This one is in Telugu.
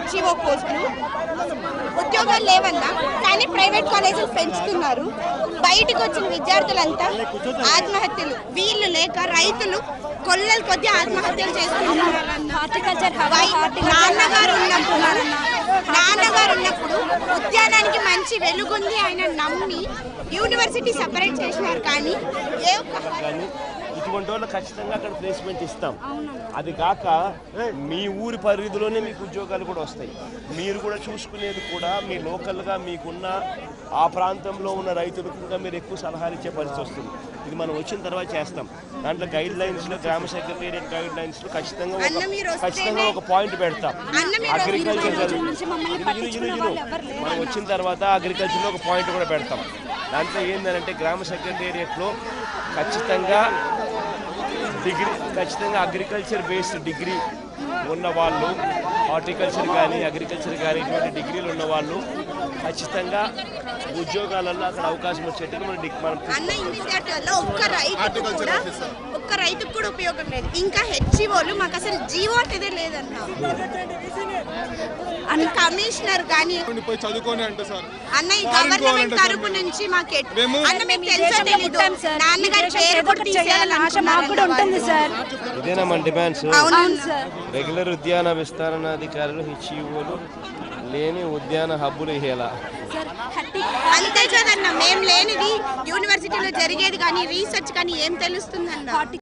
హెచ్ఈఓ పోస్టులు ఉద్యోగాలు లేవన్నా కానీ ప్రైవేట్ కాలేజీలు పెంచుతున్నారు బయటకు వచ్చిన విద్యార్థులంతా ఆత్మహత్యలు వీళ్ళు లేక రైతులు కొల్లలు కొద్ది ఆత్మహత్యలు చేసుకుంటున్నారు హార్టికల్చర్ వై- నాన్నగారు ఉన్నప్పుడు నాన్నగారు ఉన్నప్పుడు ఉద్యానానికి మంచి వెలుగుంది ఆయన నమ్మి యూనివర్సిటీ సపరేట్ చేసినారు కానీ ఏ ఒక్క కానీ ఇటువంటి వాళ్ళు ఖచ్చితంగా అక్కడ ప్లేస్మెంట్ ఇస్తాం అది కాక మీ ఊరి పరిధిలోనే మీకు ఉద్యోగాలు కూడా వస్తాయి మీరు కూడా చూసుకునేది కూడా మీ లోకల్గా మీకున్న ఆ ప్రాంతంలో ఉన్న రైతులకు ఇంకా మీరు ఎక్కువ సలహాలు ఇచ్చే పరిస్థితి వస్తుంది ఇది మనం వచ్చిన తర్వాత చేస్తాం దాంట్లో గైడ్ లైన్స్లో గ్రామ సెక్రటేరియట్ గైడ్ లైన్స్లో ఖచ్చితంగా ఒక అన్న మీరు వస్తేనే- ఖచ్చితంగా ఒక పాయింట్ పెడతాం అన్న మీరు అగ్రికల్చర్ రోజుల నుంచి మమ్మల్ని పట్టించుకున్న వాళ్ళు ఎవరు లేరు మనం వచ్చిన తర్వాత అగ్రికల్చర్లో ఒక పాయింట్ కూడా పెడతాం దాంట్లో ఏంటంటే గ్రామ సెక్రటేరియట్లో ఖచ్చితంగా డిగ్రీ ఖచ్చితంగా అగ్రికల్చర్ బేస్డ్ డిగ్రీ ఉన్న వాళ్ళు హార్టికల్చర్ కానీ అగ్రికల్చర్ కానీ ఇటువంటి డిగ్రీలు ఉన్న వాళ్ళు ఖచ్చితంగా ఉద్యోగాలలో అక్కడ అవకాశం వచ్చేట్టుగా మనం డిగ్- మనం అన్న ఈ విద్యార్థులలో ఒక్క రైతుకు కూడా ఒక్క రైతుకు కూడా ఉపయోగం లేదు ఇంకా హెచ్ఈఓలు మాకు అసలు జీవో అనేదే లేదన్న అన్న కమిషనర్ కానీ ఉండి పోయి చదువుకొని అంటే సార్ అన్న ఈ Foreign గవర్నమెంట్ పోవాలంటే తరపు సార్ నుంచి మాకు ఎట్- మేము- అన్న మీకు ఈ తెలుసో దేశంలో తెలీదు పుట్టాం సార్. నాన్నగారి ఈ దేశం పేరు ఏదో కూడా ఒకటి చేయాలన్న ఆశ మాకు కూడా తీసేయాలనుకున్నారన్న ఉంటుంది సార్ ఇదేనా మన డిమాండ్స్ అవును అవును సార్ రెగ్యులర్ ఉద్యాన విస్తరణాధికారులు హెచ్ఈఓలు లేని ఉద్యాన హబ్బులు ఇయ్యాల సార్ హట్టి అంతే కదన్న మేం లేనిది యూనివర్సిటీలో జరిగేది కానీ రీసెర్చ్ కానీ ఏం తెలుస్తుందన్న